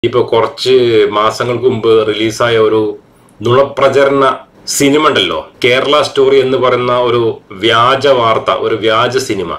ഇപ്പൊ കുറച്ച് മാസങ്ങൾക്ക് മുമ്പ് റിലീസായ ഒരു നുണപ്രചരണ സിനിമ ഉണ്ടല്ലോ കേരള സ്റ്റോറി എന്ന് പറയുന്ന ഒരു വ്യാജ വാർത്ത ഒരു വ്യാജ സിനിമ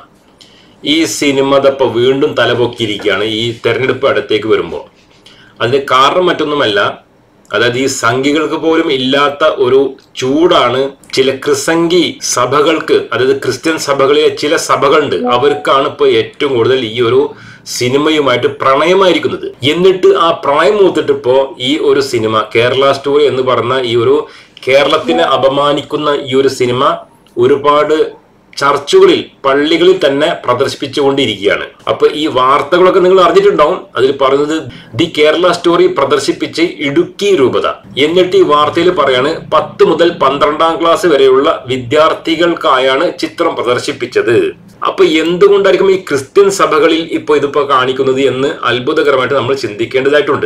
ഈ സിനിമ ഇതപ്പോ വീണ്ടും തലപൊക്കിയിരിക്കുകയാണ് ഈ തെരഞ്ഞെടുപ്പ് അടുത്തേക്ക് വരുമ്പോൾ അതിന് കാരണം മറ്റൊന്നുമല്ല അതായത് ഈ സംഘികൾക്ക് പോലും ഇല്ലാത്ത ഒരു ചൂടാണ് ചില ക്രിസംഗി സഭകൾക്ക് അതായത് ക്രിസ്ത്യൻ സഭകളിലെ ചില സഭകളുണ്ട് അവർക്കാണ് ഇപ്പോൾ ഏറ്റവും കൂടുതൽ ഈ ഒരു സിനിമയുമായിട്ട് പ്രണയമായിരിക്കുന്നത് എന്നിട്ട് ആ പ്രണയം മൂത്തിട്ട് ഇപ്പോ ഈ ഒരു സിനിമ കേരള സ്റ്റോറി എന്ന് പറഞ്ഞ ഈ ഒരു കേരളത്തിനെ അപമാനിക്കുന്ന ഈ ഒരു സിനിമ ഒരുപാട് ചർച്ചുകളിൽ പള്ളികളിൽ തന്നെ പ്രദർശിപ്പിച്ചുകൊണ്ടിരിക്കുകയാണ് അപ്പൊ ഈ വാർത്തകളൊക്കെ നിങ്ങൾ അറിഞ്ഞിട്ടുണ്ടാവും അതിൽ പറയുന്നത് ദി കേരള സ്റ്റോറി പ്രദർശിപ്പിച്ച് ഇടുക്കി രൂപത എന്നിട്ട് ഈ വാർത്തയിൽ പറയാണ് പത്ത് മുതൽ പന്ത്രണ്ടാം ക്ലാസ് വരെയുള്ള വിദ്യാർത്ഥികൾക്കായാണ് ചിത്രം പ്രദർശിപ്പിച്ചത് അപ്പൊ എന്തുകൊണ്ടായിരിക്കും ഈ ക്രിസ്ത്യൻ സഭകളിൽ ഇപ്പൊ ഇതിപ്പോ കാണിക്കുന്നത് എന്ന് അത്ഭുതകരമായിട്ട് നമ്മൾ ചിന്തിക്കേണ്ടതായിട്ടുണ്ട്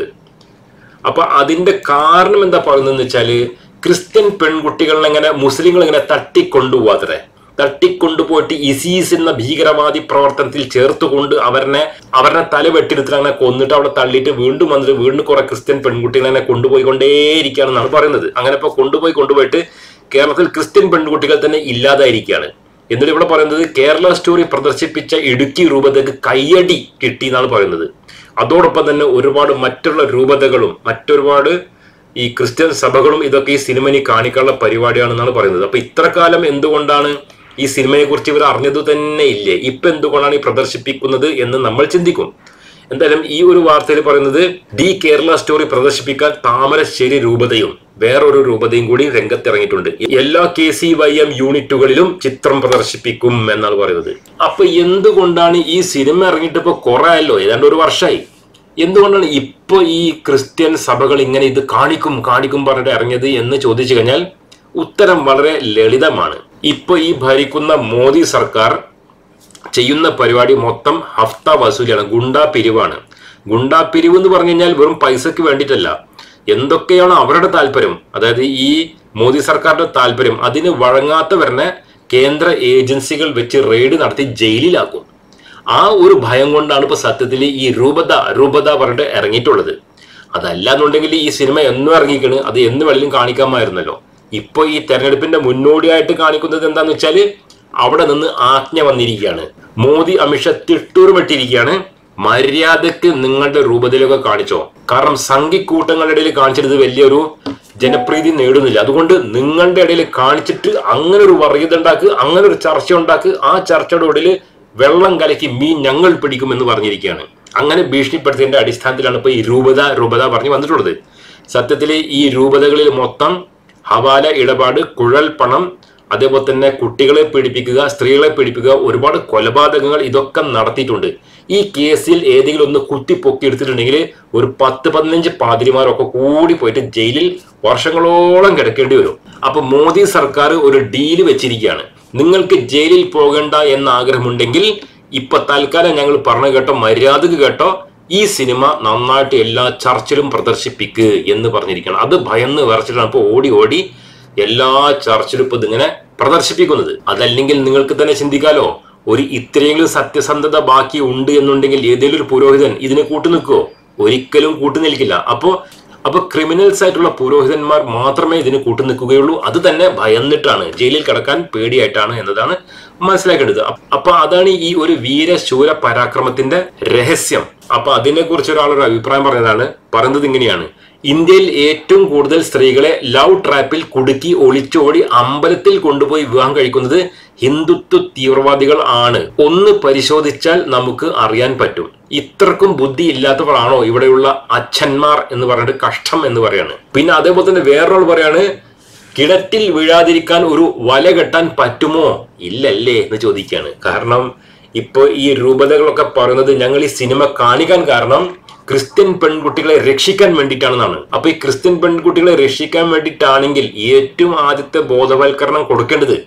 അപ്പൊ അതിന്റെ കാരണം എന്താ പറയുന്നതെന്ന് വെച്ചാല് ക്രിസ്ത്യൻ പെൺകുട്ടികളെ എങ്ങനെ മുസ്ലിങ്ങൾ എങ്ങനെ തട്ടിക്കൊണ്ടുപോകാത്തത് തട്ടിക്കൊണ്ടുപോയിട്ട് ഇസീസ് എന്ന ഭീകരവാദി പ്രവർത്തനത്തിൽ ചേർത്തുകൊണ്ട് അവരെ അവരുടെ തല വെട്ടിയെടുത്തിട്ട് അങ്ങനെ കൊന്നിട്ട് അവിടെ തള്ളിയിട്ട് വീണ്ടും വന്നിട്ട് വീണ്ടും കുറെ ക്രിസ്ത്യൻ പെൺകുട്ടികളെ അങ്ങനെ കൊണ്ടുപോയിക്കൊണ്ടേയിരിക്കുകയാണെന്നാണ് പറയുന്നത് അങ്ങനെ ഇപ്പൊ കൊണ്ടുപോയി കൊണ്ടുപോയിട്ട് കേരളത്തിൽ ക്രിസ്ത്യൻ പെൺകുട്ടികൾ തന്നെ ഇല്ലാതായിരിക്കുകയാണ് എന്നിട്ട് ഇവിടെ പറയുന്നത് കേരള സ്റ്റോറി പ്രദർശിപ്പിച്ച ഇടുക്കി രൂപതയ്ക്ക് കയ്യടി കിട്ടി എന്നാണ് പറയുന്നത് അതോടൊപ്പം തന്നെ ഒരുപാട് മറ്റുള്ള രൂപതകളും മറ്റൊരുപാട് ഈ ക്രിസ്ത്യൻ സഭകളും ഇതൊക്കെ ഈ സിനിമനി കാണിക്കാനുള്ള പരിപാടിയാണെന്നാണ് പറയുന്നത് അപ്പൊ ഇത്ര കാലം എന്തുകൊണ്ടാണ് ഈ സിനിമയെ കുറിച്ച് ഇവർ അറിഞ്ഞത് തന്നെ ഇല്ലേ ഇപ്പൊ എന്തുകൊണ്ടാണ് ഈ പ്രദർശിപ്പിക്കുന്നത് എന്ന് നമ്മൾ ചിന്തിക്കും എന്തായാലും ഈ ഒരു വാർത്തയിൽ പറയുന്നത് ദി കേരള സ്റ്റോറി പ്രദർശിപ്പിക്കാൻ താമരശ്ശേരി രൂപതയും വേറൊരു രൂപതയും കൂടി രംഗത്തിറങ്ങിയിട്ടുണ്ട് എല്ലാ കെ സി വൈ എം യൂണിറ്റുകളിലും ചിത്രം പ്രദർശിപ്പിക്കും എന്നാണ് പറയുന്നത് അപ്പൊ എന്തുകൊണ്ടാണ് ഈ സിനിമ ഇറങ്ങിയിട്ട് ഇപ്പൊ കുറെ ആയല്ലോ ഏതാണ്ട് ഒരു വർഷമായി എന്തുകൊണ്ടാണ് ഇപ്പൊ ഈ ക്രിസ്ത്യൻ സഭകൾ ഇങ്ങനെ ഇത് കാണിക്കും കാണിക്കും പറഞ്ഞിട്ട് ഇറങ്ങിയത് എന്ന് ചോദിച്ചു കഴിഞ്ഞാൽ ഉത്തരം വളരെ ലളിതമാണ് ഇപ്പൊ ഈ ഭരിക്കുന്ന മോദി സർക്കാർ ചെയ്യുന്ന പരിപാടി മൊത്തം ഹഫ്ത വസൂലിയാണ് ഗുണ്ടാ പിരിവാണ് ഗുണ്ടാ പിരിവ് എന്ന് പറഞ്ഞു കഴിഞ്ഞാൽ വെറും പൈസക്ക് വേണ്ടിയിട്ടല്ല എന്തൊക്കെയാണ് അവരുടെ താല്പര്യം അതായത് ഈ മോദി സർക്കാരിന്റെ താല്പര്യം അതിന് വഴങ്ങാത്തവരനെ കേന്ദ്ര ഏജൻസികൾ വെച്ച് റെയ്ഡ് നടത്തി ജയിലിലാക്കും ആ ഒരു ഭയം കൊണ്ടാണ് ഇപ്പൊ സത്യത്തിൽ ഈ രൂപത രൂപത പറഞ്ഞിട്ട് ഇറങ്ങിയിട്ടുള്ളത് അതല്ല എന്നുണ്ടെങ്കിൽ ഈ സിനിമ എന്നും ഇറങ്ങിക്കണ് അത് എന്ന് വെള്ളം കാണിക്കാമായിരുന്നല്ലോ ഇപ്പൊ ഈ തെരഞ്ഞെടുപ്പിന്റെ മുന്നോടിയായിട്ട് കാണിക്കുന്നത് എന്താന്ന് വെച്ചാല് അവിടെ നിന്ന് ആജ്ഞ വന്നിരിക്കുകയാണ് മോദി അമിത്ഷാ തിട്ടൂർമിട്ടിരിക്കുകയാണ് മര്യാദക്ക് നിങ്ങളുടെ രൂപതയിലൊക്കെ കാണിച്ചോ കാരണം സംഘിക്കൂട്ടങ്ങളുടെ ഇടയിൽ കാണിച്ചിട്ട് വലിയൊരു ജനപ്രീതി നേടുന്നില്ല അതുകൊണ്ട് നിങ്ങളുടെ ഇടയിൽ കാണിച്ചിട്ട് അങ്ങനെ ഒരു വർഗീയത ഉണ്ടാക്ക് അങ്ങനെ ഒരു ചർച്ച ഉണ്ടാക്ക് ആ ചർച്ചയുടെ ഇടയിൽ വെള്ളം കലക്കി മീൻ ഞങ്ങൾ പിടിക്കുമെന്ന് പറഞ്ഞിരിക്കുകയാണ് അങ്ങനെ ഭീഷണിപ്പെടുത്തിയതിന്റെ അടിസ്ഥാനത്തിലാണ് ഇപ്പൊ ഈ രൂപത രൂപത പറഞ്ഞു വന്നിട്ടുള്ളത് സത്യത്തിൽ ഈ രൂപതകളിൽ മൊത്തം ഹവാല ഇടപാട് കുഴൽ പണം അതേപോലെ തന്നെ കുട്ടികളെ പീഡിപ്പിക്കുക സ്ത്രീകളെ പീഡിപ്പിക്കുക ഒരുപാട് കൊലപാതകങ്ങൾ ഇതൊക്കെ നടത്തിയിട്ടുണ്ട് ഈ കേസിൽ ഏതെങ്കിലും ഒന്ന് കുത്തി പൊക്കിയെടുത്തിട്ടുണ്ടെങ്കിൽ ഒരു പത്ത് പതിനഞ്ച് പാതിരിമാരൊക്കെ കൂടി പോയിട്ട് ജയിലിൽ വർഷങ്ങളോളം കിടക്കേണ്ടി വരും അപ്പൊ മോദി സർക്കാർ ഒരു ഡീല് വെച്ചിരിക്കുകയാണ് നിങ്ങൾക്ക് ജയിലിൽ പോകണ്ട എന്ന ആഗ്രഹമുണ്ടെങ്കിൽ ഇപ്പൊ തൽക്കാലം ഞങ്ങൾ പറഞ്ഞു കേട്ടോ മര്യാദക്ക് കേട്ടോ ഈ സിനിമ നന്നായിട്ട് എല്ലാ ചർച്ചിലും പ്രദർശിപ്പിക്ക് എന്ന് പറഞ്ഞിരിക്കണം അത് ഭയന്ന് വിറച്ചിട്ടാണ് ഇപ്പൊ ഓടി ഓടി എല്ലാ ചർച്ചിലും ഇപ്പൊ ഇതിങ്ങനെ പ്രദർശിപ്പിക്കുന്നത് അതല്ലെങ്കിൽ നിങ്ങൾക്ക് തന്നെ ചിന്തിക്കാലോ ഒരു ഇത്രയെങ്കിലും സത്യസന്ധത ബാക്കി ഉണ്ട് എന്നുണ്ടെങ്കിൽ ഏതെങ്കിലും ഒരു പുരോഹിതൻ ഇതിനെ കൂട്ടു നിൽക്കുവോ ഒരിക്കലും കൂട്ടു നിൽക്കില്ല അപ്പോ അപ്പൊ ക്രിമിനൽസ് ആയിട്ടുള്ള പുരോഹിതന്മാർ മാത്രമേ ഇതിന് കൂട്ടു നിൽക്കുകയുള്ളൂ അത് തന്നെ ഭയന്നിട്ടാണ് ജയിലിൽ കിടക്കാൻ പേടിയായിട്ടാണ് എന്നതാണ് മനസ്സിലാക്കേണ്ടത് അപ്പ- അപ്പൊ അതാണ് ഈ ഒരു വീരശൂര പരാക്രമത്തിന്റെ രഹസ്യം അപ്പൊ അതിനെ കുറിച്ച് ഒരാളൊരു അഭിപ്രായം പറഞ്ഞതാണ് പറയുന്നത് ഇങ്ങനെയാണ് ഇന്ത്യയിൽ ഏറ്റവും കൂടുതൽ സ്ത്രീകളെ ലവ് ട്രാപ്പിൽ കുടുക്കി ഒളിച്ചോടി അമ്പലത്തിൽ കൊണ്ടുപോയി വിവാഹം കഴിക്കുന്നത് ഹിന്ദുത്വ തീവ്രവാദികൾ ആണ് ഒന്ന് പരിശോധിച്ചാൽ നമുക്ക് അറിയാൻ പറ്റും ഇത്രക്കും ബുദ്ധി ഇല്ലാത്തവരാണോ ഇവിടെയുള്ള അച്ഛന്മാർ എന്ന് പറഞ്ഞിട്ട് കഷ്ടം എന്ന് പറയാണ് പിന്നെ അതേപോലെ തന്നെ വേറൊരാൾ പറയാണ് കിണറ്റിൽ വീഴാതിരിക്കാൻ ഒരു വല കെട്ടാൻ പറ്റുമോ ഇല്ലല്ലേ എന്ന് ചോദിക്കുകയാണ് കാരണം ഇപ്പൊ ഈ രൂപതകളൊക്കെ പറയുന്നത് ഞങ്ങൾ ഈ സിനിമ കാണിക്കാൻ കാരണം ക്രിസ്ത്യൻ പെൺകുട്ടികളെ രക്ഷിക്കാൻ വേണ്ടിയിട്ടാണെന്നാണ് അപ്പൊ ഈ ക്രിസ്ത്യൻ പെൺകുട്ടികളെ രക്ഷിക്കാൻ വേണ്ടിയിട്ടാണെങ്കിൽ ഏറ്റവും ആദ്യത്തെ ബോധവൽക്കരണം കൊടുക്കേണ്ടത്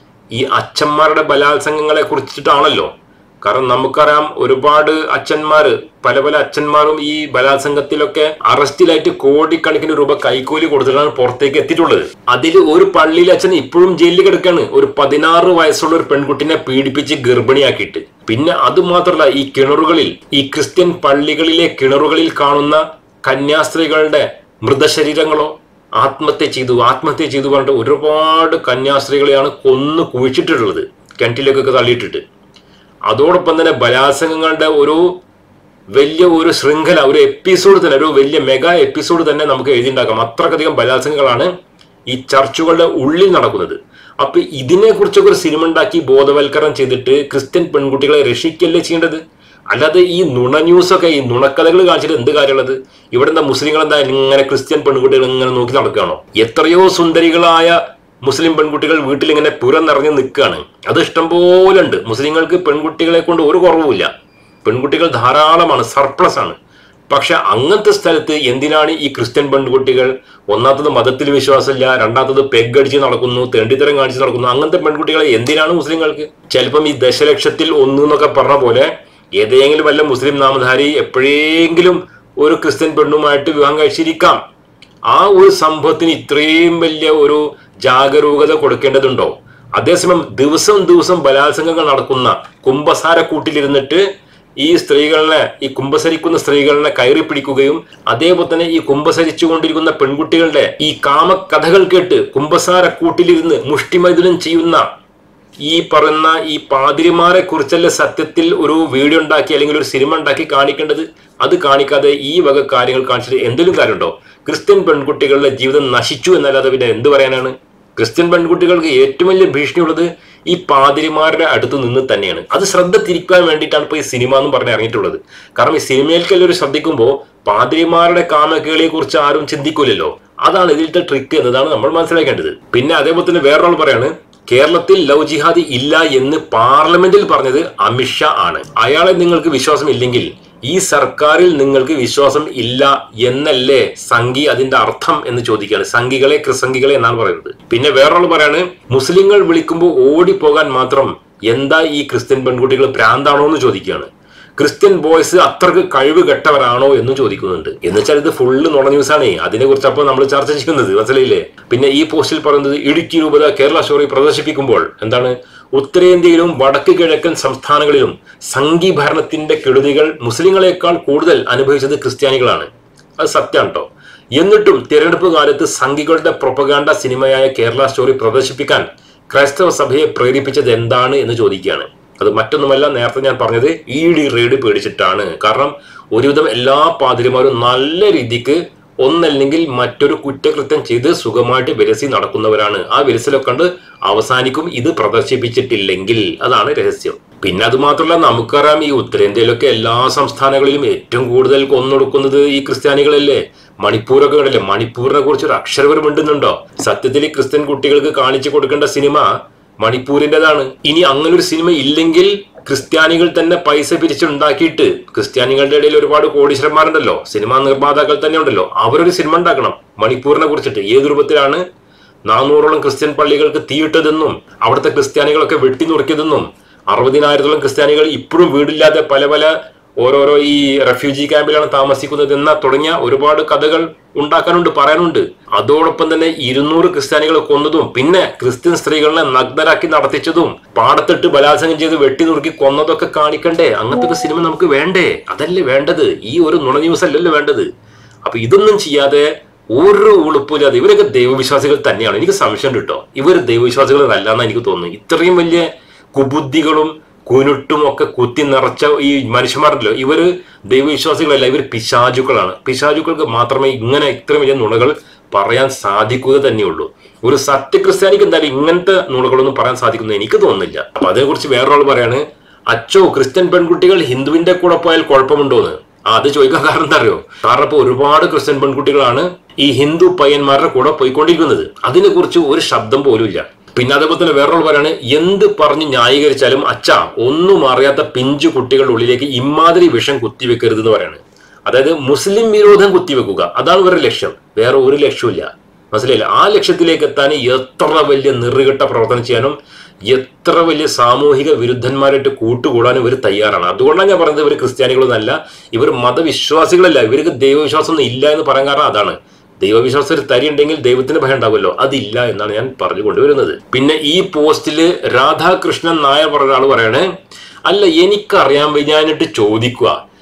ഈ അച്ഛന്മാരുടെ ബലാത്സംഗങ്ങളെ കുറിച്ചിട്ടാണല്ലോ കാരണം നമുക്കറിയാം ഒരുപാട് അച്ഛന്മാര് പല പല അച്ഛന്മാരും ഈ ബലാത്സംഗത്തിലൊക്കെ അറസ്റ്റിലായിട്ട് കോടിക്കണക്കിന് രൂപ കൈക്കൂലി കൊടുത്തിട്ടാണ് പുറത്തേക്ക് എത്തിയിട്ടുള്ളത് അതിൽ ഒരു പള്ളിയിലെ അച്ഛൻ ഇപ്പോഴും ജയിലിൽ കിടക്കാണ് ഒരു പതിനാറ് വയസ്സുള്ള ഒരു പെൺകുട്ടിനെ പീഡിപ്പിച്ച് ഗർഭിണിയാക്കിയിട്ട് പിന്നെ അത് മാത്രമല്ല ഈ കിണറുകളിൽ ഈ ക്രിസ്ത്യൻ പള്ളികളിലെ കിണറുകളിൽ കാണുന്ന കന്യാസ്ത്രീകളുടെ മൃതശരീരങ്ങളോ ആത്മഹത്യ ചെയ്തു ആത്മഹത്യ ചെയ്തു പറഞ്ഞിട്ട് ഒരുപാട് കന്യാസ്ത്രീകളെയാണ് കൊന്നു കുഴിച്ചിട്ടുള്ളത് കിണറ്റിലേക്കൊക്കെ തള്ളിയിട്ടിട്ട് അതോടൊപ്പം തന്നെ ബലാത്സംഗങ്ങളുടെ ഒരു വലിയ ഒരു ശൃംഖല ഒരു എപ്പിസോഡ് തന്നെ ഒരു വലിയ മെഗാ എപ്പിസോഡ് തന്നെ നമുക്ക് എഴുതിണ്ടാക്കാം അത്രക്കധികം ബലാത്സംഗങ്ങളാണ് ഈ ചർച്ചുകളുടെ ഉള്ളിൽ നടക്കുന്നത് അപ്പൊ ഇതിനെ കുറിച്ചൊക്കെ ഒരു സിനിമ ഉണ്ടാക്കി ബോധവൽക്കരണം ചെയ്തിട്ട് ക്രിസ്ത്യൻ പെൺകുട്ടികളെ രക്ഷിക്കല്ലേ ചെയ്യേണ്ടത് അല്ലാതെ ഈ നുണ ന്യൂസൊക്കെ ഈ നുണക്കഥകൾ കാണിച്ചിട്ട് എന്ത് കാര്യമുള്ളത് ഇവിടെ എന്താ മുസ്ലിങ്ങൾ എന്താ ഇങ്ങനെ ക്രിസ്ത്യൻ പെൺകുട്ടികൾ ഇങ്ങനെ നോക്കി നടക്കുകയാണോ എത്രയോ സുന്ദരികളായ മുസ്ലിം പെൺകുട്ടികൾ വീട്ടിൽ ഇങ്ങനെ പുര നിറഞ്ഞു നിൽക്കുകയാണ് അത് ഇഷ്ടം പോലെ ഉണ്ട് മുസ്ലിങ്ങൾക്ക് പെൺകുട്ടികളെ കൊണ്ട് ഒരു കുറവുമില്ല പെൺകുട്ടികൾ ധാരാളമാണ് സർപ്ലസ് ആണ് പക്ഷെ അങ്ങനത്തെ സ്ഥലത്ത് എന്തിനാണ് ഈ ക്രിസ്ത്യൻ പെൺകുട്ടികൾ ഒന്നാമത്തത് മതത്തിൽ വിശ്വാസമില്ല രണ്ടാമത്തത് പെഗ് അടിച്ച് നടക്കുന്നു തെണ്ടിത്തരം കാണിച്ച് നടക്കുന്നു അങ്ങനത്തെ പെൺകുട്ടികളെ എന്തിനാണ് മുസ്ലിങ്ങൾക്ക് ചിലപ്പം ഈ ദശലക്ഷത്തിൽ ഒന്ന് എന്നൊക്കെ പറഞ്ഞ പോലെ ഏതെങ്കിലും വല്ല മുസ്ലിം നാമധാരി എപ്പോഴെങ്കിലും ഒരു ക്രിസ്ത്യൻ പെണ്ണുമായിട്ട് വിവാഹം കഴിച്ചിരിക്കാം ആ ഒരു സംഭവത്തിന് ഇത്രയും വലിയ ഒരു ജാഗരൂകത കൊടുക്കേണ്ടതുണ്ടോ അതേസമയം ദിവസം ദിവസം ബലാത്സംഗങ്ങൾ നടക്കുന്ന കുംഭസാരക്കൂട്ടിലിരുന്നിട്ട് ഈ സ്ത്രീകളെ ഈ കുംഭസരിക്കുന്ന സ്ത്രീകളെ കയറി പിടിക്കുകയും അതേപോലെ തന്നെ ഈ കുംഭസരിച്ചു കൊണ്ടിരിക്കുന്ന പെൺകുട്ടികളുടെ ഈ കാമകഥകൾ കേട്ട് കുംഭസാരക്കൂട്ടിലിരുന്ന് മുഷ്ടിമൈതുനം ചെയ്യുന്ന ഈ പറയുന്ന ഈ പാതിരിമാരെ കുറിച്ചല്ല സത്യത്തിൽ ഒരു വീഡിയോ ഉണ്ടാക്കി അല്ലെങ്കിൽ ഒരു സിനിമ ഉണ്ടാക്കി കാണിക്കേണ്ടത് അത് കാണിക്കാതെ ഈ വക കാര്യങ്ങൾ കാണിച്ചിട്ട് എന്തെങ്കിലും കാര്യമുണ്ടോ ക്രിസ്ത്യൻ പെൺകുട്ടികളുടെ ജീവിതം നശിച്ചു എന്നല്ലാതെ പിന്നെ എന്ത് പറയാനാണ് ക്രിസ്ത്യൻ പെൺകുട്ടികൾക്ക് ഏറ്റവും വലിയ ഭീഷണിയുള്ളത് ഈ പാതിരിമാരുടെ അടുത്ത് നിന്ന് തന്നെയാണ് അത് ശ്രദ്ധ തിരിക്കാൻ വേണ്ടിയിട്ടാണ് ഇപ്പോൾ ഈ സിനിമ എന്ന് പറഞ്ഞ് ഇറങ്ങിയിട്ടുള്ളത് കാരണം ഈ സിനിമയിൽക്കെല്ലാവരും ശ്രദ്ധിക്കുമ്പോൾ പാതിരിമാരുടെ കാമക്കേളിയെ കുറിച്ച് ആരും ചിന്തിക്കൂലല്ലോ അതാണ് ഇതിലത്തെ ട്രിക്ക് എന്നതാണ് നമ്മൾ മനസ്സിലാക്കേണ്ടത് പിന്നെ അതേപോലെ തന്നെ വേറൊരാൾ പറയാണ് കേരളത്തിൽ ലവ് ജിഹാദി ഇല്ല എന്ന് പാർലമെന്റിൽ പറഞ്ഞത് അമിത്ഷാ ആണ് അയാളെ നിങ്ങൾക്ക് വിശ്വാസം ഇല്ലെങ്കിൽ ഈ സർക്കാരിൽ നിങ്ങൾക്ക് വിശ്വാസം ഇല്ല എന്നല്ലേ സംഘി അതിന്റെ അർത്ഥം എന്ന് ചോദിക്കുകയാണ് സംഘികളെ ക്രിസംഘികളെ എന്നാണ് പറയുന്നത് പിന്നെ വേറൊരാൾ പറയാണ് മുസ്ലിങ്ങൾ വിളിക്കുമ്പോൾ ഓടിപ്പോകാൻ മാത്രം എന്താ ഈ ക്രിസ്ത്യൻ പെൺകുട്ടികൾ ഭ്രാന്താണോ എന്ന് ചോദിക്കുകയാണ് ക്രിസ്ത്യൻ ബോയ്സ് അത്രക്ക് കഴിവ് കെട്ടവരാണോ എന്നും ചോദിക്കുന്നുണ്ട് എന്ന് വെച്ചാൽ ഇത് ഫുള്ള് നുണ ന്യൂസാണേ അതിനെ കുറിച്ച് അപ്പോൾ നമ്മൾ ചർച്ച ചെയ്യുന്നത് മനസ്സിലായില്ലേ പിന്നെ ഈ പോസ്റ്റിൽ പറയുന്നത് ഇടുക്കി രൂപത കേരള സ്റ്റോറി പ്രദർശിപ്പിക്കുമ്പോൾ എന്താണ് ഉത്തരേന്ത്യയിലും വടക്ക് കിഴക്കൻ സംസ്ഥാനങ്ങളിലും സംഘി ഭരണത്തിന്റെ കെടുതികൾ മുസ്ലിങ്ങളെക്കാൾ കൂടുതൽ അനുഭവിച്ചത് ക്രിസ്ത്യാനികളാണ് അത് സത്യമാണ് കേട്ടോ എന്നിട്ടും തിരഞ്ഞെടുപ്പ് കാലത്ത് സംഘികളുടെ പ്രൊപ്പഗാൻഡ സിനിമയായ കേരള സ്റ്റോറി പ്രദർശിപ്പിക്കാൻ ക്രൈസ്തവ സഭയെ പ്രേരിപ്പിച്ചത് എന്താണ് എന്ന് ചോദിക്കുകയാണ് അത് മറ്റൊന്നുമല്ല നേരത്തെ ഞാൻ പറഞ്ഞത് ഇ ഡി റെയ്ഡ് പേടിച്ചിട്ടാണ് കാരണം ഒരുവിധം എല്ലാ പാതിരിമാരും നല്ല രീതിക്ക് ഒന്നല്ലെങ്കിൽ മറ്റൊരു കുറ്റകൃത്യം ചെയ്ത് സുഖമായിട്ട് വിരസി നടക്കുന്നവരാണ് ആ വിരസലൊക്കെ കണ്ട് അവസാനിക്കും ഇത് പ്രദർശിപ്പിച്ചിട്ടില്ലെങ്കിൽ അതാണ് രഹസ്യം പിന്നെ അത് മാത്രമല്ല നമുക്കറിയാം ഈ ഉത്തരേന്ത്യയിലൊക്കെ എല്ലാ സംസ്ഥാനങ്ങളിലും ഏറ്റവും കൂടുതൽ കൊന്നൊടുക്കുന്നത് ഈ ക്രിസ്ത്യാനികളല്ലേ മണിപ്പൂരൊക്കെ കണ്ടില്ലേ മണിപ്പൂരിനെ കുറിച്ച് ഒരു അക്ഷരവരം മിണ്ടുന്നുണ്ടോ സത്യത്തിൽ ഈ ക്രിസ്ത്യൻ കുട്ടികൾക്ക് കാണിച്ചു കൊടുക്കേണ്ട സിനിമ മണിപ്പൂരിൻ്റെതാണ് ഇനി അങ്ങനെ ഒരു സിനിമ ഇല്ലെങ്കിൽ ക്രിസ്ത്യാനികൾ തന്നെ പൈസ പിരിച്ചുണ്ടാക്കിയിട്ട് ക്രിസ്ത്യാനികളുടെ ഇടയിൽ ഒരുപാട് കോടീശ്വരന്മാരുണ്ടല്ലോ സിനിമാ നിർമ്മാതാക്കൾ തന്നെ ഉണ്ടല്ലോ അവരൊരു സിനിമ ഉണ്ടാക്കണം മണിപ്പൂരിനെ കുറിച്ചിട്ട് ഏത് രൂപത്തിലാണ് നാനൂറോളം ക്രിസ്ത്യൻ പള്ളികൾക്ക് തീയിട്ടതെന്നും അവിടുത്തെ ക്രിസ്ത്യാനികളൊക്കെ വെട്ടി നുറുക്കിയതെന്നും അറുപതിനായിരത്തോളം ക്രിസ്ത്യാനികൾ ഇപ്പോഴും വീടില്ലാതെ പല പല ഓരോരോ ഈ റെഫ്യൂജി ക്യാമ്പിലാണ് താമസിക്കുന്നത് എന്ന തുടങ്ങിയ ഒരുപാട് കഥകൾ ഉണ്ടാക്കാനുണ്ട് പറയാനുണ്ട് അതോടൊപ്പം തന്നെ ഇരുന്നൂറ് ക്രിസ്ത്യാനികളെ കൊന്നതും പിന്നെ ക്രിസ്ത്യൻ സ്ത്രീകളെ നഗ്നരാക്കി നടത്തിച്ചതും പാടത്തിട്ട് ബലാത്സംഗം ചെയ്ത് വെട്ടി നുറുക്കി കൊന്നതൊക്കെ കാണിക്കണ്ടേ അങ്ങനത്തെ ഒരു സിനിമ നമുക്ക് വേണ്ടേ അതല്ലേ വേണ്ടത് ഈ ഒരു നുണ ന്യൂസ് അല്ലല്ലോ വേണ്ടത് അപ്പൊ ഇതൊന്നും ചെയ്യാതെ ഒരു ഉളുപ്പില്ലാതെ ഇവരൊക്കെ ദൈവവിശ്വാസികൾ തന്നെയാണ് എനിക്ക് സംശയം കേട്ടോ ഇവർ ദൈവവിശ്വാസികൾ അല്ലാന്ന് എനിക്ക് തോന്നുന്നു ഇത്രയും വലിയ കുബുദ്ധികളും കുനുട്ടും ഒക്കെ കുത്തി നിറച്ച ഈ മനുഷ്യന്മാരുണ്ടല്ലോ ഇവര് ദൈവവിശ്വാസികളല്ല ഇവർ പിശാചുക്കളാണ് പിശാചുക്കൾക്ക് മാത്രമേ ഇങ്ങനെ ഇത്രയും വലിയ നുണകൾ പറയാൻ സാധിക്കുക തന്നെയുള്ളൂ ഒരു സത്യക്രിസ്ത്യാനിക്ക് എന്തായാലും ഇങ്ങനത്തെ നുണകളൊന്നും പറയാൻ സാധിക്കുന്നു എനിക്ക് തോന്നുന്നില്ല അപ്പൊ അതേക്കുറിച്ച് വേറൊരാൾ പറയാണ് അച്ചോ ക്രിസ്ത്യൻ പെൺകുട്ടികൾ ഹിന്ദുവിന്റെ കൂടെ പോയാൽ കുഴപ്പമുണ്ടോന്ന് ആ അത് ചോദിക്കാൻ കാരണം എന്താ അറിയോ കാരണം ഇപ്പൊ ഒരുപാട് ക്രിസ്ത്യൻ പെൺകുട്ടികളാണ് ഈ ഹിന്ദു പയ്യന്മാരുടെ കൂടെ പോയിക്കൊണ്ടിരിക്കുന്നത് അതിനെ കുറിച്ച് ഒരു ശബ്ദം പോലും ഇല്ല പിന്നെ അതേപോലെ തന്നെ വേറൊരു പറയാണ് എന്ത് പറഞ്ഞ് ന്യായീകരിച്ചാലും അച്ഛ ഒന്നും അറിയാത്ത പിഞ്ചു കുട്ടികളുടെ ഉള്ളിലേക്ക് ഇമാതിരി വിഷം കുത്തിവെക്കരുത് എന്ന് പറയാണ് അതായത് മുസ്ലിം വിരോധം കുത്തിവെക്കുക അതാണ് ഇവരുടെ ലക്ഷ്യം വേറെ ഒരു ലക്ഷ്യമില്ല മനസ്സിലായില്ല ആ ലക്ഷ്യത്തിലേക്ക് എത്താൻ എത്ര വലിയ നിറുകെട്ട പ്രവർത്തനം ചെയ്യാനും എത്ര വലിയ സാമൂഹിക വിരുദ്ധന്മാരായിട്ട് കൂട്ടുകൂടാനും ഇവർ തയ്യാറാണ് അതുകൊണ്ടാണ് ഞാൻ പറയുന്നത് ഇവർ ക്രിസ്ത്യാനികളൊന്നല്ല ഇവർ മതവിശ്വാസികളല്ല ഇവർക്ക് ദൈവവിശ്വാസം ഒന്നും ഇല്ല എന്ന് പറയാൻ കാരണം അതാണ് ദൈവവിശ്വാസം ഒരു തരി ഉണ്ടെങ്കിൽ ദൈവത്തിന് ഭയം ഉണ്ടാവുമല്ലോ അതില്ല എന്നാണ് ഞാൻ പറഞ്ഞു കൊണ്ടുവരുന്നത് പിന്നെ ഈ പോസ്റ്റില് രാധാകൃഷ്ണൻ നായർ പറഞ്ഞ ആൾ പറയണേ അല്ല എനിക്കറിയാൻ വയ്യാനിട്ട് ചോദിക്കുക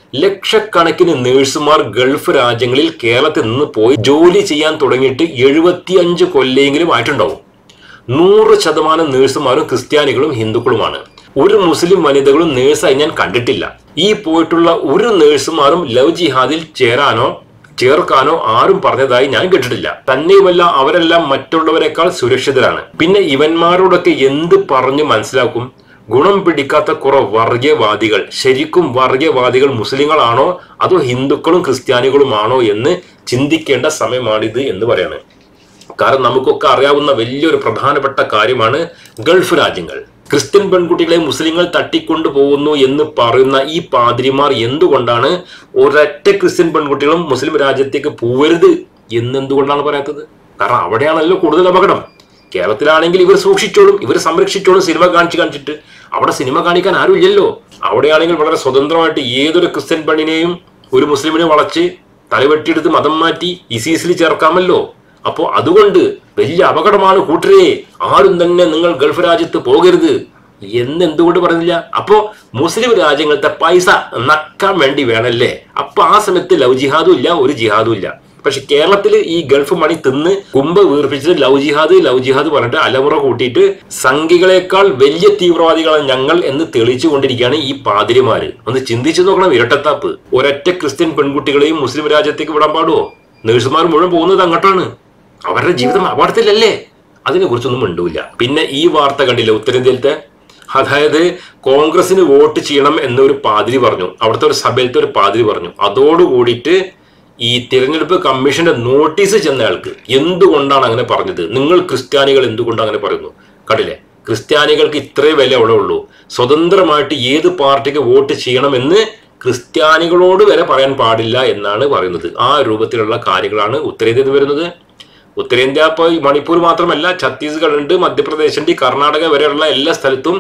ലക്ഷക്കണക്കിന് നേഴ്സുമാർ ഗൾഫ് രാജ്യങ്ങളിൽ കേരളത്തിൽ നിന്ന് പോയി ജോലി ചെയ്യാൻ തുടങ്ങിയിട്ട് എഴുപത്തിയഞ്ച് കൊല്ലെങ്കിലും ആയിട്ടുണ്ടാവും നൂറ് ശതമാനം നേഴ്സുമാരും ക്രിസ്ത്യാനികളും ഹിന്ദുക്കളുമാണ് ഒരു മുസ്ലിം വനിതകളും നേഴ്സായി ഞാൻ കണ്ടിട്ടില്ല ഈ പോയിട്ടുള്ള ഒരു നേഴ്സുമാരും ലവ് ജിഹാദിൽ ചേരാനോ ചേർക്കാനോ ആരും പറഞ്ഞതായി ഞാൻ കേട്ടിട്ടില്ല തന്നെയുമല്ല അവരെല്ലാം മറ്റുള്ളവരെക്കാൾ സുരക്ഷിതരാണ് പിന്നെ ഇവന്മാരോടൊക്കെ എന്ത് പറഞ്ഞു മനസ്സിലാക്കും ഗുണം പിടിക്കാത്ത കുറെ വർഗീയവാദികൾ ശരിക്കും വർഗീയവാദികൾ മുസ്ലിങ്ങളാണോ അതോ ഹിന്ദുക്കളും ക്രിസ്ത്യാനികളുമാണോ എന്ന് ചിന്തിക്കേണ്ട സമയമാണിത് എന്ന് പറയാണ് കാരണം നമുക്കൊക്കെ അറിയാവുന്ന വലിയൊരു പ്രധാനപ്പെട്ട കാര്യമാണ് ഗൾഫ് രാജ്യങ്ങൾ ക്രിസ്ത്യൻ പെൺകുട്ടികളെ മുസ്ലിങ്ങൾ തട്ടിക്കൊണ്ടു പോകുന്നു എന്ന് പറയുന്ന ഈ പാതിരിമാർ എന്തുകൊണ്ടാണ് ഒരൊറ്റ ക്രിസ്ത്യൻ പെൺകുട്ടികളും മുസ്ലിം രാജ്യത്തേക്ക് പോവരുത് എന്നെന്തുകൊണ്ടാണ് പറയാത്തത് കാരണം അവിടെയാണല്ലോ കൂടുതൽ അപകടം കേരളത്തിലാണെങ്കിൽ ഇവർ സൂക്ഷിച്ചോളും ഇവർ സംരക്ഷിച്ചോളും സിനിമ കാണിച്ച് കാണിച്ചിട്ട് അവിടെ സിനിമ കാണിക്കാൻ ആരും ഇല്ലല്ലോ അവിടെയാണെങ്കിൽ വളരെ സ്വതന്ത്രമായിട്ട് ഏതൊരു ക്രിസ്ത്യൻ പെണ്ണിനെയും ഒരു മുസ്ലിമിനെ വളച്ച് തലവെട്ടിയെടുത്ത് മതം മാറ്റി ഇസീസിൽ ചേർക്കാമല്ലോ അപ്പോ അതുകൊണ്ട് വലിയ അപകടമാണ് കൂട്ടരെ ആരും തന്നെ നിങ്ങൾ ഗൾഫ് രാജ്യത്ത് പോകരുത് എന്ന് എന്തുകൊണ്ട് പറയുന്നില്ല അപ്പോ മുസ്ലിം രാജ്യങ്ങളത്തെ പൈസ നക്കാൻ വേണ്ടി വേണല്ലേ അപ്പൊ ആ സമയത്ത് ലവ് ജിഹാദും ഇല്ല ഒരു ജിഹാദും ഇല്ല പക്ഷെ കേരളത്തിൽ ഈ ഗൾഫ് മണി തിന്ന് കുമ്പ് വീർപ്പിച്ചത് ലവ് ജിഹാദ് ലവ് ജിഹാദ് പറഞ്ഞിട്ട് അലമുറ കൂട്ടിയിട്ട് സംഘികളെക്കാൾ വലിയ തീവ്രവാദികളാണ് ഞങ്ങൾ എന്ന് തെളിയിച്ചു കൊണ്ടിരിക്കുകയാണ് ഈ പാതിരിമാര് ഒന്ന് ചിന്തിച്ചു നോക്കണം ഇരട്ടത്താപ്പ് ഒരൊറ്റ ക്രിസ്ത്യൻ പെൺകുട്ടികളെയും മുസ്ലിം രാജ്യത്തേക്ക് വിടാൻ പാടുവോ നഴ്സുമാർ മുഴുവൻ പോകുന്നത് അങ്ങോട്ടാണ് അവരുടെ ജീവിതം അപകടത്തിലല്ലേ അതിനെ കുറിച്ചൊന്നും മിണ്ടൂല പിന്നെ ഈ വാർത്ത കണ്ടില്ല ഉത്തരേന്ത്യയിലത്തെ അതായത് കോൺഗ്രസിന് വോട്ട് ചെയ്യണം എന്നൊരു പാതിരി പറഞ്ഞു അവിടുത്തെ ഒരു സഭയിലത്തെ ഒരു പാതിരി പറഞ്ഞു അതോടുകൂടിയിട്ട് ഈ തിരഞ്ഞെടുപ്പ് കമ്മീഷന്റെ നോട്ടീസ് ചെന്നയാൾക്ക് എന്തുകൊണ്ടാണ് അങ്ങനെ പറഞ്ഞത് നിങ്ങൾ ക്രിസ്ത്യാനികൾ എന്തുകൊണ്ട് അങ്ങനെ പറയുന്നു കണ്ടില്ലേ ക്രിസ്ത്യാനികൾക്ക് ഇത്രേ വില അവിടെ ഉള്ളൂ സ്വതന്ത്രമായിട്ട് ഏത് പാർട്ടിക്ക് വോട്ട് ചെയ്യണമെന്ന് ക്രിസ്ത്യാനികളോട് വരെ പറയാൻ പാടില്ല എന്നാണ് പറയുന്നത് ആ രൂപത്തിലുള്ള കാര്യങ്ങളാണ് ഉത്തരേന്ത്യയിൽ നിന്ന് വരുന്നത് ഉത്തരേന്ത്യ ഇപ്പോൾ മണിപ്പൂർ മാത്രമല്ല ഛത്തീസ്ഗഡ് ഉണ്ട് മധ്യപ്രദേശ് ഉണ്ട് കർണാടക വരെയുള്ള എല്ലാ സ്ഥലത്തും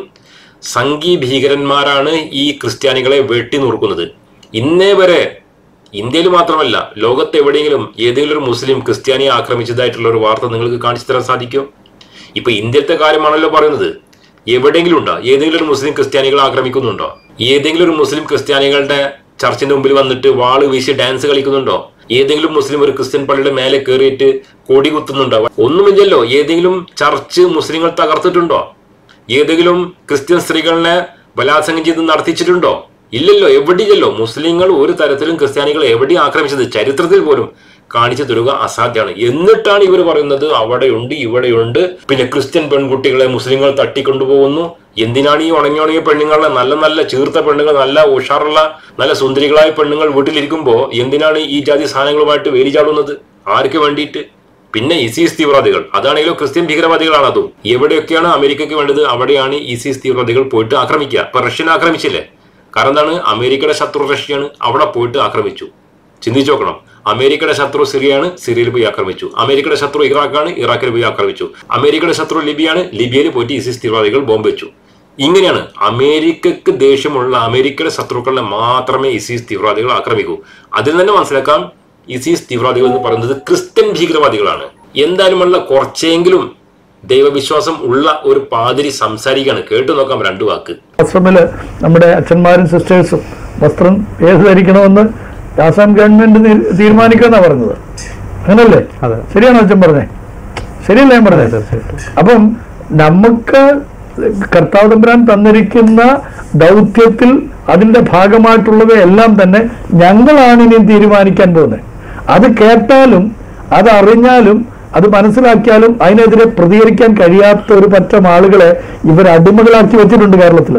സംഘി ഭീകരന്മാരാണ് ഈ ക്രിസ്ത്യാനികളെ വെട്ടി നുറുക്കുന്നത് ഇന്നേ വരെ ഇന്ത്യയിൽ മാത്രമല്ല ലോകത്ത് എവിടെയെങ്കിലും ഏതെങ്കിലും ഒരു മുസ്ലിം ക്രിസ്ത്യാനിയെ ആക്രമിച്ചതായിട്ടുള്ള ഒരു വാർത്ത നിങ്ങൾക്ക് കാണിച്ചു തരാൻ സാധിക്കും ഇപ്പൊ ഇന്ത്യത്തെ കാര്യമാണല്ലോ പറയുന്നത് എവിടെയെങ്കിലും ഉണ്ടോ ഏതെങ്കിലും ഒരു മുസ്ലിം ക്രിസ്ത്യാനികളെ ആക്രമിക്കുന്നുണ്ടോ ഏതെങ്കിലും ഒരു മുസ്ലിം ക്രിസ്ത്യാനികളുടെ ചർച്ചിന്റെ മുമ്പിൽ വന്നിട്ട് വാള് വീശി ഡാൻസ് കളിക്കുന്നുണ്ടോ ഏതെങ്കിലും മുസ്ലിം ഒരു ക്രിസ്ത്യൻ പള്ളിയുടെ മേലെ കയറിയിട്ട് കൊടി കുത്തുന്നുണ്ടോ ഒന്നുമില്ലല്ലോ ഏതെങ്കിലും ചർച്ച് മുസ്ലിങ്ങൾ തകർത്തിട്ടുണ്ടോ ഏതെങ്കിലും ക്രിസ്ത്യൻ സ്ത്രീകളെ ബലാത്സംഗം ചെയ്ത് നടത്തിച്ചിട്ടുണ്ടോ ഇല്ലല്ലോ എവിടെയില്ലല്ലോ മുസ്ലിങ്ങൾ ഒരു തരത്തിലും ക്രിസ്ത്യാനികൾ എവിടെയും ആക്രമിച്ചത് ചരിത്രത്തിൽ പോലും കാണിച്ചു തരുക അസാധ്യമാണ് എന്നിട്ടാണ് ഇവർ പറയുന്നത് അവിടെയുണ്ട് ഇവിടെയുണ്ട് പിന്നെ ക്രിസ്ത്യൻ പെൺകുട്ടികളെ മുസ്ലിങ്ങൾ തട്ടിക്കൊണ്ടുപോകുന്നു എന്തിനാണ് ഈ ഉണങ്ങി ഉണങ്ങിയ പെണ്ണുങ്ങളെ നല്ല നല്ല ചീർത്ത പെണ്ണുങ്ങൾ നല്ല ഉഷാറുള്ള നല്ല സുന്ദരികളായ പെണ്ണുങ്ങൾ വീട്ടിലിരിക്കുമ്പോൾ എന്തിനാണ് ഈ ജാതി സാധനങ്ങളുമായിട്ട് വേലി ചാടുന്നത് ആർക്ക് വേണ്ടിയിട്ട് പിന്നെ ഇസീസ് തീവ്രവാദികൾ അതാണെങ്കിലും ക്രിസ്ത്യൻ ഭീകരവാദികളാണ് അതും എവിടെയൊക്കെയാണ് അമേരിക്കയ്ക്ക് വേണ്ടത് അവിടെയാണ് ഇസീസ് തീവ്രവാദികൾ പോയിട്ട് ആക്രമിക്കുക ഇപ്പൊ റഷ്യൻ ആക്രമിച്ചില്ലേ കാരണം എന്താണ് അമേരിക്കയുടെ ശത്രു റഷ്യയാണ് അവിടെ പോയിട്ട് ആക്രമിച്ചു ചിന്തിച്ചു നോക്കണം അമേരിക്കയുടെ ശത്രു സിറിയയാണ് സിറിയയിൽ പോയി ആക്രമിച്ചു അമേരിക്കയുടെ ശത്രു ഇറാഖാണ് ഇറാഖിൽ പോയി ആക്രമിച്ചു അമേരിക്കയുടെ ശത്രു ലിബിയാണ് ലിബിയയിൽ പോയിട്ട് ഇസിസ് തീവ്രവാദികൾ ബോംബ് വെച്ചു ഇങ്ങനെയാണ് അമേരിക്കക്ക് ദേഷ്യമുള്ള അമേരിക്കയുടെ ശത്രുക്കളെ മാത്രമേ ഇസീസ് തീവ്രവാദികൾ ആക്രമിക്കൂ അതിൽ തന്നെ മനസ്സിലാക്കാം ഇസീസ് തീവ്രവാദികൾ എന്ന് പറയുന്നത് ക്രിസ്ത്യൻ ഭീകരവാദികളാണ് എന്തായാലുമുള്ള കുറച്ചെങ്കിലും ദൈവവിശ്വാസം ഉള്ള ഒരു പാതിരി സംസാരിക്കുകയാണ് കേട്ടു നോക്കാം രണ്ടു വാക്ക് ആശ്രമില് നമ്മുടെ അച്ഛന്മാരും സിസ്റ്റേഴ്സും വസ്ത്രം ഏത് ധരിക്കണമെന്ന് ആസാം ഗവൺമെന്റ് തീ- തീരുമാനിക്കുമെന്നാ പറഞ്ഞത് അങ്ങനല്ലേ അതെ. ശരിയാണോ അച്ഛൻ പറഞ്ഞേ ശരിയല്ലേ ഞാൻ പറഞ്ഞത് തീർച്ചയായിട്ടും അപ്പം നമുക്ക് കർത്താവ് തമ്പുരാൻ തന്നിരിക്കുന്ന ദൗത്യത്തിൽ അതിന്റെ ഭാഗമായിട്ടുള്ളവയെല്ലാം തന്നെ ഞങ്ങളാണ് ഇനി തീരുമാനിക്കാൻ പോകുന്നത് അത് കേട്ടാലും അത് അറിഞ്ഞാലും അത് മനസ്സിലാക്കിയാലും അതിനെതിരെ പ്രതികരിക്കാൻ കഴിയാത്ത ഒരു പറ്റം ആളുകളെ ഇവർ അടിമകളാക്കി വെച്ചിട്ടുണ്ട് കേരളത്തിൽ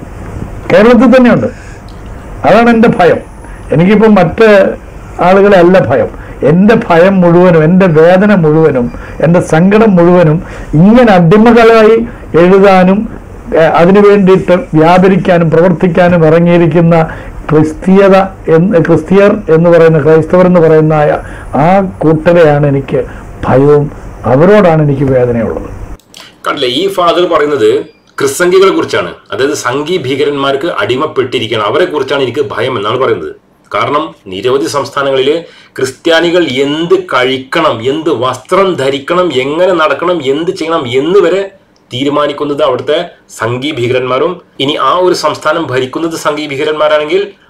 കേരളത്തിൽ തന്നെയുണ്ട് അതാണ് എൻ്റെ ഭയം എനിക്കിപ്പോൾ മറ്റ് ആളുകളെ അല്ല ഭയം എൻ്റെ ഭയം മുഴുവനും എൻ്റെ വേദന മുഴുവനും എൻ്റെ സങ്കടം മുഴുവനും ഇങ്ങനെ അടിമകളായി എഴുതാനും ഏഹ്, അതിനു വേണ്ടിയിട്ട് വ്യാപരിക്കാനും പ്രവർത്തിക്കാനും ഇറങ്ങിയിരിക്കുന്ന ക്രിസ്തീയത എന്ന് ക്രിസ്തീയർ എന്ന് പറയുന്ന ക്രൈസ്തവർ എന്ന് പറയുന്ന ആ- ആ കൂട്ടരെയാണ് എനിക്ക് ഭയവും അവരോടാണ് എനിക്ക് വേദനയുള്ളത് കണ്ടില്ലേ ഈ ഫാദർ പറയുന്നത് ക്രിസ്സംഖികളെ കുറിച്ചാണ് അതായത് സംഘി ഭീകരന്മാർക്ക് അടിമപ്പെട്ടിരിക്കണം അവരെ കുറിച്ചാണ് എനിക്ക് ഭയം എന്നാണ് പറയുന്നത് കാരണം നിരവധി സംസ്ഥാനങ്ങളിൽ ക്രിസ്ത്യാനികൾ എന്ത് കഴിക്കണം എന്ത് വസ്ത്രം ധരിക്കണം എങ്ങനെ നടക്കണം എന്ത് ചെയ്യണം എന്ന് വരെ തീരുമാനിക്കുന്നത് അവിടുത്തെ സംഘി ഭീകരന്മാരും ഇനി ആ ഒരു സംസ്ഥാനം ഭരിക്കുന്നത് സംഘി ഭീകരന്മാരാണെങ്കിൽ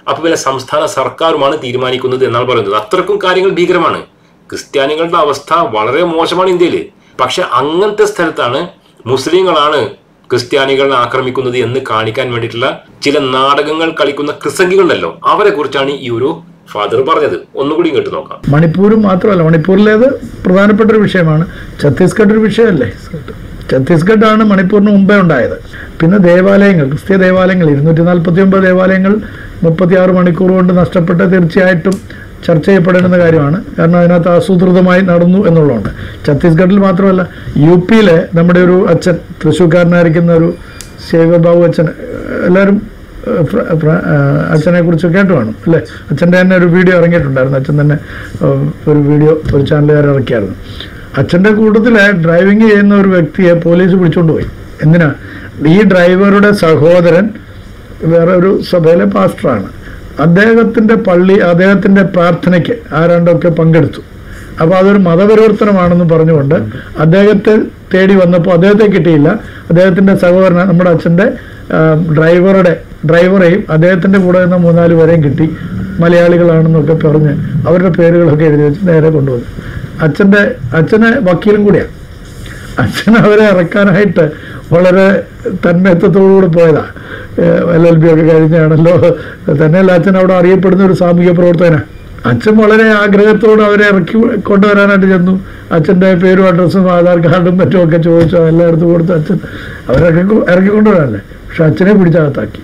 അപ്പൊ പിന്നെ സംസ്ഥാന സർക്കാരുമാണ് തീരുമാനിക്കുന്നത് എന്നാണ് പറയുന്നത് അത്രക്കും കാര്യങ്ങൾ ഭീകരമാണ് ക്രിസ്ത്യാനികളുടെ അവസ്ഥ വളരെ മോശമാണ് ഇന്ത്യയിൽ പക്ഷെ അങ്ങനത്തെ സ്ഥലത്താണ് മുസ്ലിങ്ങളാണ് ക്രിസ്ത്യാനികളെ ആക്രമിക്കുന്നത് എന്ന് കാണിക്കാൻ വേണ്ടിയിട്ടുള്ള ചില നാടകങ്ങൾ കളിക്കുന്ന ക്രിസംഗികളുണ്ടല്ലോ അവരെ കുറിച്ചാണ് ഈ ഒരു ഫാദർ പറഞ്ഞത് ഒന്നുകൂടി കേട്ട് നോക്കാം മണിപ്പൂരും മാത്രമല്ല മണിപ്പൂരിലേത് പ്രധാനപ്പെട്ട ഒരു വിഷയമാണ് ഛത്തീസ്ഗഡ് ഒരു വിഷയമല്ലേ ഛത്തീസ്ഗഡ് ആണ് മണിപ്പൂരിന് മുമ്പേ ഉണ്ടായത് പിന്നെ ദേവാലയങ്ങൾ ക്രിസ്തീയ ദേവാലയങ്ങൾ ഇരുന്നൂറ്റി നാൽപ്പത്തി ഒമ്പത് ദേവാലയങ്ങൾ മുപ്പത്തി ആറ് മണിക്കൂർ കൊണ്ട് നഷ്ടപ്പെട്ട തീർച്ചയായിട്ടും ചർച്ച ചെയ്യപ്പെടേണ്ടുന്ന കാര്യമാണ് കാരണം അതിനകത്ത് ആസൂത്രിതമായി നടന്നു എന്നുള്ളതുകൊണ്ട് ഛത്തീസ്ഗഡിൽ മാത്രമല്ല യു പിയിലെ നമ്മുടെ ഒരു അച്ഛൻ തൃശ്ശൂർക്കാരനായിരിക്കുന്ന ഒരു ശൈവബാബു അച്ഛൻ എല്ലാവരും ഏഹ്, ഫ്ര- ഫ്ര- ഏഹ്, അച്ഛനെ കുറിച്ച് കേട്ട് കാണും അല്ലേ അച്ഛൻ്റെ തന്നെ ഒരു വീഡിയോ ഇറങ്ങിയിട്ടുണ്ടായിരുന്നു അച്ഛൻ തന്നെ ഏഹ്, ഒരു വീഡിയോ ഒരു ചാനലുകാർ ഇറക്കിയായിരുന്നു അച്ഛൻ്റെ കൂട്ടത്തിൽ ഡ്രൈവിംഗ് ചെയ്യുന്ന ഒരു വ്യക്തിയെ പോലീസ് പിടിച്ചുകൊണ്ട് പോയി എന്തിനാ ഈ ഡ്രൈവറുടെ സഹോദരൻ വേറെ ഒരു സഭയിലെ പാസ്റ്ററാണ് അദ്ദേഹത്തിൻ്റെ പള്ളി അദ്ദേഹത്തിൻ്റെ പ്രാർത്ഥനയ്ക്ക് ആരാണ്ടൊക്കെ പങ്കെടുത്തു അപ്പോൾ അതൊരു മതപരിവർത്തനമാണെന്ന് പറഞ്ഞുകൊണ്ട് അദ്ദേഹത്തെ തേടി വന്നപ്പോൾ അദ്ദേഹത്തെ കിട്ടിയില്ല അദ്ദേഹത്തിൻ്റെ സഹോദരൻ നമ്മുടെ അച്ഛൻ്റെ ആ, ഡ്രൈവറുടെ ഡ്രൈവറെയും അദ്ദേഹത്തിൻ്റെ കൂടെ നിന്ന മൂന്നാല് പേരെയും കിട്ടി മലയാളികളാണെന്നൊക്കെ പറഞ്ഞ് അവരുടെ പേരുകളൊക്കെ എഴുതി വെച്ച് നേരെ കൊണ്ടുവന്നു അച്ഛൻ്റെ അച്ഛന് വക്കീലും കൂടിയാണ് അച്ഛൻ അവരെ ഇറക്കാനായിട്ട് വളരെ തന്മയത്വത്തോടുകൂടി പോയതാ എൽ എൽ ബി ഒക്കെ കഴിഞ്ഞാണല്ലോ തന്നെയല്ല അച്ഛൻ അവിടെ അറിയപ്പെടുന്ന ഒരു സാമൂഹിക പ്രവർത്തകനാണ് അച്ഛൻ വളരെ ആഗ്രഹത്തോട് അവരെ ഇറക്കി കൊണ്ടുവരാനായിട്ട് ചെന്നു അച്ഛൻ്റെ പേരും അഡ്രസ്സും ആധാർ കാർഡും മറ്റും ഒക്കെ ചോദിച്ചു അതെല്ലാം എടുത്ത് കൊടുത്ത് അച്ഛൻ അവരൊക്കെ കൊ- ഇറക്കി കൊണ്ടുവരാനല്ലേ പക്ഷെ അച്ഛനെ പിടിച്ചകത്താക്കി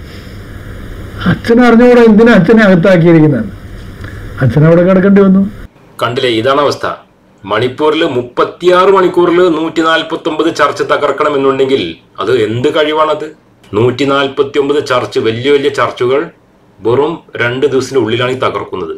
അച്ഛൻ അറിഞ്ഞുകൂടെ എന്തിനാ അച്ഛനെ അകത്താക്കിയിരിക്കുന്നത് അച്ഛൻ അവിടെ കിടക്കേണ്ടി വന്നു കണ്ടില്ലേ ഇതാണ് അവസ്ഥ മണിപ്പൂരിൽ മുപ്പത്തിയാറ് മണിക്കൂറിൽ നൂറ്റി നാൽപ്പത്തി ഒമ്പത് ചർച്ച് തകർക്കണം എന്നുണ്ടെങ്കിൽ അത് എന്ത് കഴിവാണത് നൂറ്റി നാൽപ്പത്തി ഒമ്പത് ചർച്ച് വലിയ വലിയ ചർച്ചുകൾ വെറും രണ്ട് ദിവസത്തിന്റെ ഉള്ളിലാണ് ഈ തകർക്കുന്നത്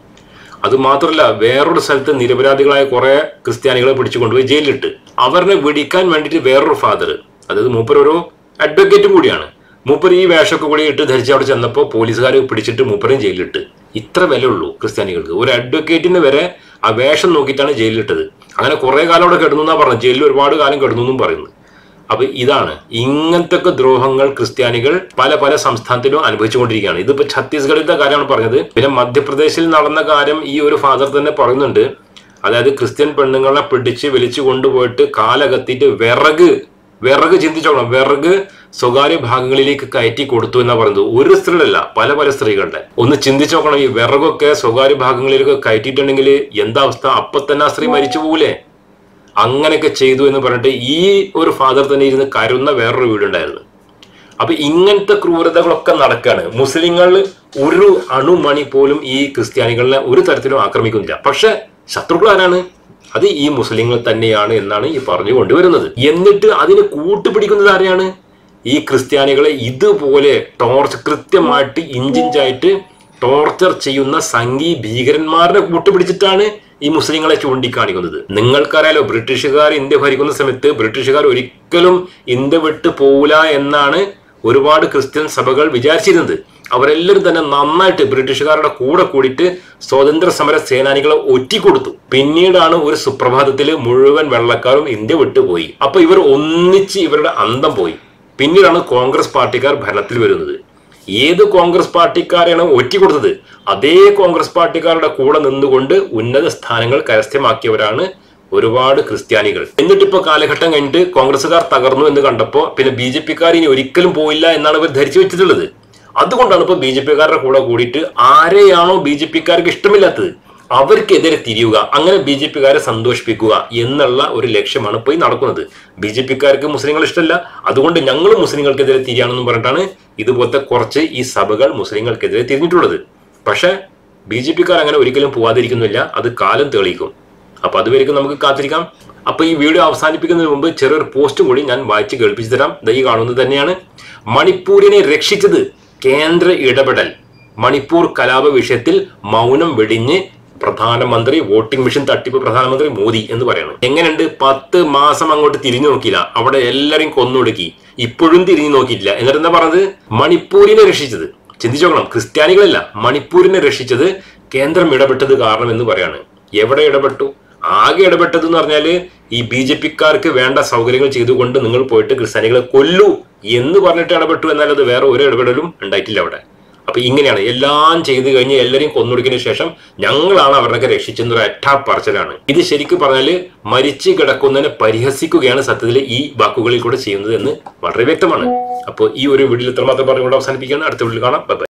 അത് മാത്രമല്ല വേറൊരു സ്ഥലത്ത് നിരപരാധികളായ കുറെ ക്രിസ്ത്യാനികളെ പിടിച്ചു കൊണ്ടുപോയി ജയിലിലിട്ട് അവരെ വെടിക്കാൻ വേണ്ടിയിട്ട് വേറൊരു ഫാദർ അതായത് മൂപ്പർ ഒരു അഡ്വക്കേറ്റും കൂടിയാണ് മൂപ്പർ ഈ വേഷമൊക്കെ കൂടി ഇട്ട് ധരിച്ച് അവിടെ ചെന്നപ്പോൾ പോലീസുകാർ പിടിച്ചിട്ട് മൂപ്പരെയും ജയിലിലിട്ട് ഇത്ര വില ഉള്ളൂ ക്രിസ്ത്യാനികൾക്ക് ഒരു അഡ്വക്കേറ്റിന് വരെ ആ വേഷം നോക്കിയിട്ടാണ് ജയിലിലിട്ടത് അങ്ങനെ കുറെ കാലം അവിടെ കിടന്നു എന്നാ പറഞ്ഞു ജയിലിൽ ഒരുപാട് കാലം കിടന്നു എന്നും പറയുന്നു അപ്പൊ ഇതാണ് ഇങ്ങനത്തെ ഒക്കെ ദ്രോഹങ്ങൾ ക്രിസ്ത്യാനികൾ പല പല സംസ്ഥാനത്തിലും അനുഭവിച്ചുകൊണ്ടിരിക്കുകയാണ് ഇതിപ്പോ ഛത്തീസ്ഗഡിന്റെ കാര്യമാണ് പറഞ്ഞത് പിന്നെ മധ്യപ്രദേശിൽ നടന്ന കാര്യം ഈ ഒരു ഫാദർ തന്നെ പറയുന്നുണ്ട് അതായത് ക്രിസ്ത്യൻ പെണ്ണുങ്ങളെ പിടിച്ച് വലിച്ചു കൊണ്ടുപോയിട്ട് കാലകത്തിയിട്ട് വിറക് വിറക് ചിന്തിച്ചോളാം വിറക് സ്വകാര്യ ഭാഗങ്ങളിലേക്ക് കയറ്റി കൊടുത്തു എന്നാ പറയുന്നത് ഒരു സ്ത്രീകളല്ല പല പല സ്ത്രീകളുടെ ഒന്ന് ചിന്തിച്ചു നോക്കണം ഈ വിറകൊക്കെ സ്വകാര്യ ഭാഗങ്ങളിലേക്ക് കയറ്റിയിട്ടുണ്ടെങ്കിൽ എന്താ അവസ്ഥ അപ്പൊ തന്നെ ആ സ്ത്രീ മരിച്ചു പോകൂലേ അങ്ങനെയൊക്കെ ചെയ്തു എന്ന് പറഞ്ഞിട്ട് ഈ ഒരു ഫാദർ തന്നെ ഇരുന്ന് കരുന്ന വേറൊരു വീടുണ്ടായിരുന്നു അപ്പൊ ഇങ്ങനത്തെ ക്രൂരതകളൊക്കെ നടക്കാണ് മുസ്ലിങ്ങൾ ഒരു അണുമണി പോലും ഈ ക്രിസ്ത്യാനികളെ ഒരു തരത്തിലും ആക്രമിക്കുന്നില്ല പക്ഷെ ശത്രുക്കൾ ആരാണ് അത് ഈ മുസ്ലിങ്ങൾ തന്നെയാണ് എന്നാണ് ഈ പറഞ്ഞു കൊണ്ടുവരുന്നത് എന്നിട്ട് അതിന് കൂട്ടുപിടിക്കുന്നത് ആരെയാണ് ഈ ക്രിസ്ത്യാനികളെ ഇതുപോലെ ടോർച്ച് കൃത്യമായിട്ട് ഇഞ്ചിഞ്ചായിട്ട് ടോർച്ചർ ചെയ്യുന്ന സംഘി ഭീകരന്മാരുടെ കൂട്ടുപിടിച്ചിട്ടാണ് ഈ മുസ്ലിങ്ങളെ ചൂണ്ടിക്കാണിക്കുന്നത് നിങ്ങൾക്കറിയാലോ ബ്രിട്ടീഷുകാർ ഇന്ത്യ ഭരിക്കുന്ന സമയത്ത് ബ്രിട്ടീഷുകാർ ഒരിക്കലും ഇന്ത്യ വിട്ടു പോവില്ല എന്നാണ് ഒരുപാട് ക്രിസ്ത്യൻ സഭകൾ വിചാരിച്ചിരുന്നത് അവരെല്ലാവരും തന്നെ നന്നായിട്ട് ബ്രിട്ടീഷുകാരുടെ കൂടെ കൂടിയിട്ട് സ്വാതന്ത്ര്യ സമര സേനാനികളെ ഒറ്റിക്കൊടുത്തു പിന്നീടാണ് ഒരു സുപ്രഭാതത്തിൽ മുഴുവൻ വെള്ളക്കാരും ഇന്ത്യ വിട്ടുപോയി അപ്പൊ ഇവർ ഒന്നിച്ച് ഇവരുടെ അന്തം പോയി പിന്നീടാണ് കോൺഗ്രസ് പാർട്ടിക്കാർ ഭരണത്തിൽ വരുന്നത് ഏത് കോൺഗ്രസ് പാർട്ടിക്കാരെയാണ് ഒറ്റിക്കൊടുത്തത് അതേ കോൺഗ്രസ് പാർട്ടിക്കാരുടെ കൂടെ നിന്നുകൊണ്ട് ഉന്നത സ്ഥാനങ്ങൾ കരസ്ഥമാക്കിയവരാണ് ഒരുപാട് ക്രിസ്ത്യാനികൾ എന്നിട്ടിപ്പോ കാലഘട്ടം കഴിഞ്ഞിട്ട് കോൺഗ്രസ്സുകാർ തകർന്നു എന്ന് കണ്ടപ്പോ പിന്നെ ബി ജെ പിക്കാർ ഇനി ഒരിക്കലും പോയില്ല എന്നാണ് ഇവർ ധരിച്ചു വെച്ചിട്ടുള്ളത് അതുകൊണ്ടാണ് ഇപ്പൊ ബി ജെ പിക്കാരുടെ കൂടെ കൂടിയിട്ട് ആരെയാണോ ബി ജെ പിക്കാർക്ക് ഇഷ്ടമില്ലാത്തത് അവർക്കെതിരെ തിരിയുക അങ്ങനെ ബി ജെ പിക്കാരെ സന്തോഷിപ്പിക്കുക എന്നുള്ള ഒരു ലക്ഷ്യമാണ് ഇപ്പോൾ ഈ നടക്കുന്നത് ബി ജെ പിക്കാർക്ക് മുസ്ലിങ്ങൾ ഇഷ്ടമല്ല അതുകൊണ്ട് ഞങ്ങൾ മുസ്ലിങ്ങൾക്കെതിരെ തിരിയാണെന്നും പറഞ്ഞിട്ടാണ് ഇതുപോലത്തെ കുറച്ച് ഈ സഭകൾ മുസ്ലിങ്ങൾക്കെതിരെ തിരിഞ്ഞിട്ടുള്ളത് പക്ഷെ ബി ജെ പിക്കാർ അങ്ങനെ ഒരിക്കലും പോവാതിരിക്കുന്നില്ല അത് കാലം തെളിയിക്കും അപ്പൊ അതുവരെയും നമുക്ക് കാത്തിരിക്കാം അപ്പൊ ഈ വീഡിയോ അവസാനിപ്പിക്കുന്നതിന് മുമ്പ് ചെറിയൊരു പോസ്റ്റും കൂടി ഞാൻ വായിച്ച് കേൾപ്പിച്ചു തരാം ദൈ കാണുന്നത് തന്നെയാണ് മണിപ്പൂരിനെ രക്ഷിച്ചത് കേന്ദ്ര ഇടപെടൽ മണിപ്പൂർ കലാപ വിഷയത്തിൽ മൗനം വെടിഞ്ഞ് പ്രധാനമന്ത്രി വോട്ടിംഗ് മെഷീൻ തട്ടിപ്പ് പ്രധാനമന്ത്രി മോദി എന്ന് പറയുന്നു എങ്ങനെയുണ്ട് പത്ത് മാസം അങ്ങോട്ട് തിരിഞ്ഞു നോക്കിയില്ല അവിടെ എല്ലാരെയും കൊന്നൊടുക്കി ഇപ്പോഴും തിരിഞ്ഞു നോക്കിയിട്ടില്ല എന്നിട്ട് എന്താ പറഞ്ഞത് മണിപ്പൂരിനെ രക്ഷിച്ചത് ചിന്തിച്ചു നോക്കണം ക്രിസ്ത്യാനികളല്ല മണിപ്പൂരിനെ രക്ഷിച്ചത് കേന്ദ്രം ഇടപെട്ടത് കാരണം എന്ന് പറയാണ് എവിടെ ഇടപെട്ടു ആകെ ഇടപെട്ടത് എന്ന് പറഞ്ഞാല് ഈ ബി ജെ പിക്കാർക്ക് വേണ്ട സൗകര്യങ്ങൾ ചെയ്തുകൊണ്ട് നിങ്ങൾ പോയിട്ട് ക്രിസ്ത്യാനികളെ കൊല്ലൂ എന്ന് പറഞ്ഞിട്ട് ഇടപെട്ടു എന്നാൽ അത് വേറെ ഒരു ഇടപെടലും ഉണ്ടായിട്ടില്ല അവിടെ അപ്പൊ ഇങ്ങനെയാണ് എല്ലാം ചെയ്തു കഴിഞ്ഞ് എല്ലാവരെയും കൊന്നൊടുക്കിയതിനു ശേഷം ഞങ്ങളാണ് അവരുടെയൊക്കെ രക്ഷിച്ചെന്നൊരു അറ്റാ പറച്ചിലാണ് ഇത് ശരിക്കും പറഞ്ഞാൽ മരിച്ചു കിടക്കുന്നതിനെ പരിഹസിക്കുകയാണ് സത്യത്തിൽ ഈ വാക്കുകളിൽ കൂടെ ചെയ്യുന്നത് എന്ന് വളരെ വ്യക്തമാണ് അപ്പോൾ ഈ ഒരു വീഡിയോയിൽ ഇത്രമാത്രം പറഞ്ഞുകൊണ്ട് അവസാനിപ്പിക്കുകയാണ് അടുത്ത വീഡിയോയിൽ കാണാം ബൈ ബൈ